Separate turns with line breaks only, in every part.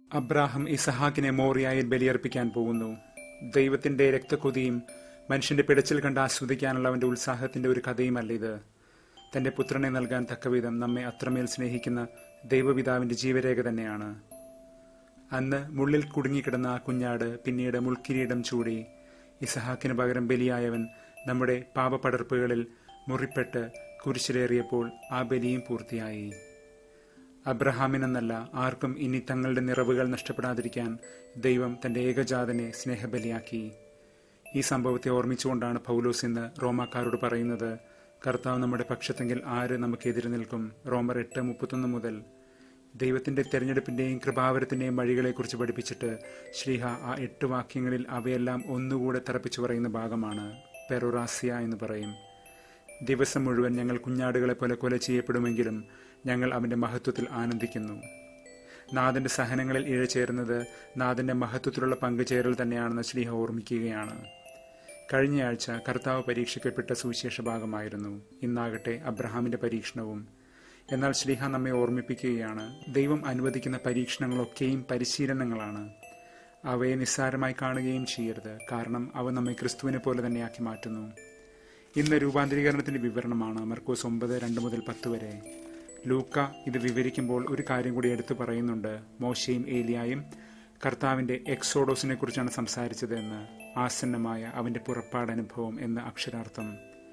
Abraham ഇസഹാക്കിനെ മോറിയായിൽ ബലിയർപ്പിക്കാൻ പോകുന്നു ദൈവത്തിന്റെ രക്തക്കൊതിയും മനുഷ്യന്റെ പിടച്ചിൽ കണ്ട് ആസ്വദിക്കാനുള്ള അവന്റെ ഉത്സാഹത്തിന്റെ ഒരു കഥയുമല്ല ഇത് തന്റെ പുത്രനെ നൽകാൻ തക്കവിധം നമ്മെ അത്രമേൽ സ്നേഹിക്കുന്ന ദൈവപിതാവിന്റെ ജീവരേഖ തന്നെയാണ് അന്ന് മുള്ളിൽ കുടുങ്ങിക്കിടന്ന ആ കുഞ്ഞാട് പിന്നീട് മുൾക്കിരീടം ചൂടി ഇസഹാക്കിന് പകരം ബലിയായവൻ നമ്മുടെ പാപപടർപ്പുകളിൽ മുറിപ്പെട്ട് കുരിശിലേറിയപ്പോൾ ആ ബലിയും പൂർത്തിയായി അബ്രഹാമിനെന്നല്ല ആർക്കും ഇനി തങ്ങളുടെ നിറവുകൾ നഷ്ടപ്പെടാതിരിക്കാൻ ദൈവം തന്റെ ഏകജാതനെ സ്നേഹബലിയാക്കി ഈ സംഭവത്തെ ഓർമ്മിച്ചുകൊണ്ടാണ് പൗലോസ് ഇന്ന് റോമാക്കാരോട് പറയുന്നത് കർത്താവ് നമ്മുടെ പക്ഷത്തെങ്കിൽ ആര് നമുക്ക് എതിര് നിൽക്കും റോമർ എട്ട് മുപ്പത്തൊന്ന് മുതൽ ദൈവത്തിന്റെ തെരഞ്ഞെടുപ്പിന്റെയും കൃപാവരത്തിന്റെയും വഴികളെക്കുറിച്ച് പഠിപ്പിച്ചിട്ട് ശ്രീഹ ആ എട്ട് വാക്യങ്ങളിൽ അവയെല്ലാം ഒന്നുകൂടെ തറപ്പിച്ചു പറയുന്ന ഭാഗമാണ് പെറോറാസിയ എന്ന് പറയും ദിവസം മുഴുവൻ ഞങ്ങൾ കുഞ്ഞാടുകളെ പോലെ കൊല ചെയ്യപ്പെടുമെങ്കിലും ഞങ്ങൾ അവന്റെ മഹത്വത്തിൽ ആനന്ദിക്കുന്നു നാഥന്റെ സഹനങ്ങളിൽ ഇഴചേരുന്നത് നാഥന്റെ മഹത്വത്തിലുള്ള പങ്കുചേരൽ തന്നെയാണെന്ന് ശ്രീഹ ഓർമ്മിക്കുകയാണ് കഴിഞ്ഞയാഴ്ച കർത്താവ് പരീക്ഷിക്കപ്പെട്ട സുവിശേഷ ഭാഗമായിരുന്നു ഇന്നാകട്ടെ അബ്രഹാമിന്റെ പരീക്ഷണവും എന്നാൽ ശ്രീഹ നമ്മെ ഓർമ്മിപ്പിക്കുകയാണ് ദൈവം അനുവദിക്കുന്ന പരീക്ഷണങ്ങളൊക്കെയും പരിശീലനങ്ങളാണ് അവയെ നിസ്സാരമായി കാണുകയും ചെയ്യരുത് കാരണം അവ നമ്മെ ക്രിസ്തുവിനെ പോലെ തന്നെയാക്കി മാറ്റുന്നു ഇന്ന് രൂപാന്തരീകരണത്തിന്റെ വിവരണമാണ് മർക്കോസ് ഒമ്പത് രണ്ട് മുതൽ പത്ത് വരെ ലൂക്ക ഇത് വിവരിക്കുമ്പോൾ ഒരു കാര്യം കൂടി എടുത്തു പറയുന്നുണ്ട് മോശയും ഏലിയായും കർത്താവിന്റെ എക്സോഡോസിനെ കുറിച്ചാണ് സംസാരിച്ചത് എന്ന് ആസന്നമായ അവന്റെ പുറപ്പാടനുഭവം എന്ന അക്ഷരാർത്ഥം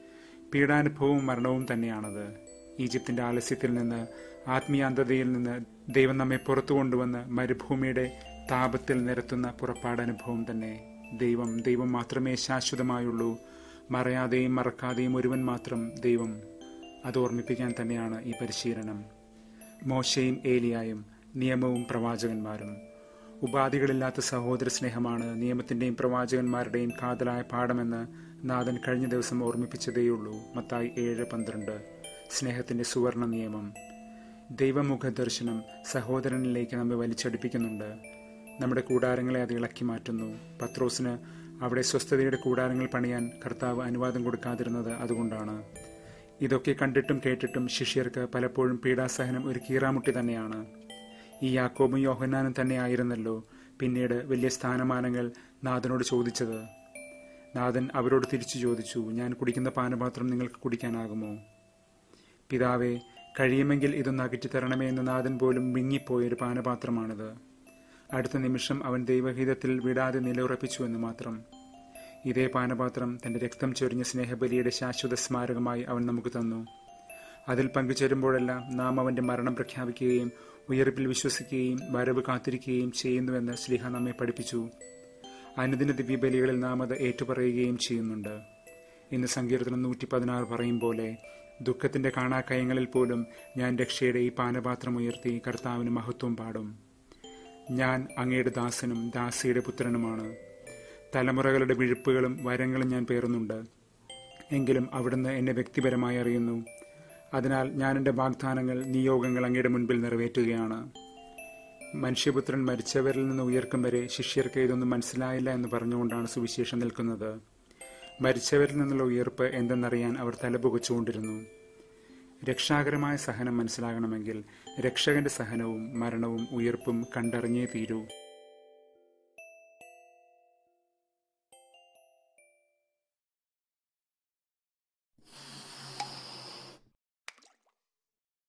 പീഡാനുഭവവും മരണവും തന്നെയാണത് ഈജിപ്തിന്റെ ആലസ്യത്തിൽ നിന്ന് ആത്മീയാന്തതയിൽ നിന്ന് ദൈവം നമ്മെ പുറത്തു കൊണ്ടുവന്ന് മരുഭൂമിയുടെ താപത്തിൽ നിരത്തുന്ന പുറപ്പാടനുഭവം തന്നെ ദൈവം ദൈവം മാത്രമേ ശാശ്വതമായുള്ളൂ മറയാതെയും മറക്കാതെയും ഒരുവൻ മാത്രം ദൈവം അത് ഓർമ്മിപ്പിക്കാൻ തന്നെയാണ് ഈ പരിശീലനം മോശയും ഏലിയായും നിയമവും പ്രവാചകന്മാരും ഉപാധികളില്ലാത്ത സഹോദര സ്നേഹമാണ് നിയമത്തിന്റെയും പ്രവാചകന്മാരുടെയും കാതലായ പാഠമെന്ന് നാഥൻ കഴിഞ്ഞ ദിവസം ഓർമ്മിപ്പിച്ചതേയുള്ളൂ മത്തായി ഏഴ് പന്ത്രണ്ട് സ്നേഹത്തിന്റെ സുവർണ നിയമം ദൈവമുഖ ദർശനം സഹോദരനിലേക്ക് നമ്മെ വലിച്ചടിപ്പിക്കുന്നുണ്ട് നമ്മുടെ കൂടാരങ്ങളെ അത് ഇളക്കി മാറ്റുന്നു പത്രോസിന് അവിടെ സ്വസ്ഥതയുടെ കൂടാരങ്ങൾ പണിയാൻ കർത്താവ് അനുവാദം കൊടുക്കാതിരുന്നത് അതുകൊണ്ടാണ് ഇതൊക്കെ കണ്ടിട്ടും കേട്ടിട്ടും ശിഷ്യർക്ക് പലപ്പോഴും പീഡാസഹനം ഒരു കീറാമുട്ടി തന്നെയാണ് ഈ യാക്കോബും യോഹന്നാനും തന്നെയായിരുന്നല്ലോ പിന്നീട് വലിയ സ്ഥാനമാനങ്ങൾ നാഥനോട് ചോദിച്ചത് നാഥൻ അവരോട് തിരിച്ചു ചോദിച്ചു ഞാൻ കുടിക്കുന്ന പാനപാത്രം നിങ്ങൾക്ക് കുടിക്കാനാകുമോ പിതാവെ കഴിയുമെങ്കിൽ ഇതൊന്ന് അകറ്റിത്തരണമേ എന്ന് നാഥൻ പോലും മിങ്ങിപ്പോയൊരു പാനപാത്രമാണിത് അടുത്ത നിമിഷം അവൻ ദൈവഹിതത്തിൽ വിടാതെ നിലയുറപ്പിച്ചു എന്ന് മാത്രം ഇതേ പാനപാത്രം തന്റെ രക്തം ചൊരിഞ്ഞ സ്നേഹബലിയുടെ ശാശ്വത സ്മാരകമായി അവൻ നമുക്ക് തന്നു അതിൽ പങ്കുചേരുമ്പോഴെല്ലാം നാം അവന്റെ മരണം പ്രഖ്യാപിക്കുകയും ഉയർപ്പിൽ വിശ്വസിക്കുകയും വരവ് കാത്തിരിക്കുകയും ചെയ്യുന്നുവെന്ന് ശ്രീഹ നമ്മെ പഠിപ്പിച്ചു അനുദിന ദിവ്യബലികളിൽ നാം അത് ഏറ്റുപറയുകയും ചെയ്യുന്നുണ്ട് ഇന്ന് സങ്കീർത്തനം നൂറ്റി പതിനാറ് പറയും പോലെ ദുഃഖത്തിന്റെ കാണാക്കയങ്ങളിൽ പോലും ഞാൻ രക്ഷയുടെ ഈ പാനപാത്രം ഉയർത്തി കർത്താവിന് മഹത്വം പാടും ഞാൻ അങ്ങയുടെ ദാസനും ദാസിയുടെ പുത്രനുമാണ് തലമുറകളുടെ വിഴുപ്പുകളും വരങ്ങളും ഞാൻ പേറുന്നുണ്ട് എങ്കിലും അവിടുന്ന് എന്നെ വ്യക്തിപരമായി അറിയുന്നു അതിനാൽ ഞാൻ എൻ്റെ വാഗ്ദാനങ്ങൾ നിയോഗങ്ങൾ അങ്ങയുടെ മുൻപിൽ നിറവേറ്റുകയാണ് മനുഷ്യപുത്രൻ മരിച്ചവരിൽ നിന്ന് ഉയർക്കും വരെ ശിഷ്യർക്ക് ഇതൊന്നും മനസ്സിലായില്ല എന്ന് പറഞ്ഞുകൊണ്ടാണ് സുവിശേഷം നിൽക്കുന്നത് മരിച്ചവരിൽ നിന്നുള്ള ഉയർപ്പ് എന്തെന്നറിയാൻ അവർ തലപുകച്ചുകൊണ്ടിരുന്നു രക്ഷാകരമായ സഹനം മനസ്സിലാകണമെങ്കിൽ രക്ഷകന്റെ സഹനവും മരണവും ഉയർപ്പും കണ്ടറിഞ്ഞേ തീരൂ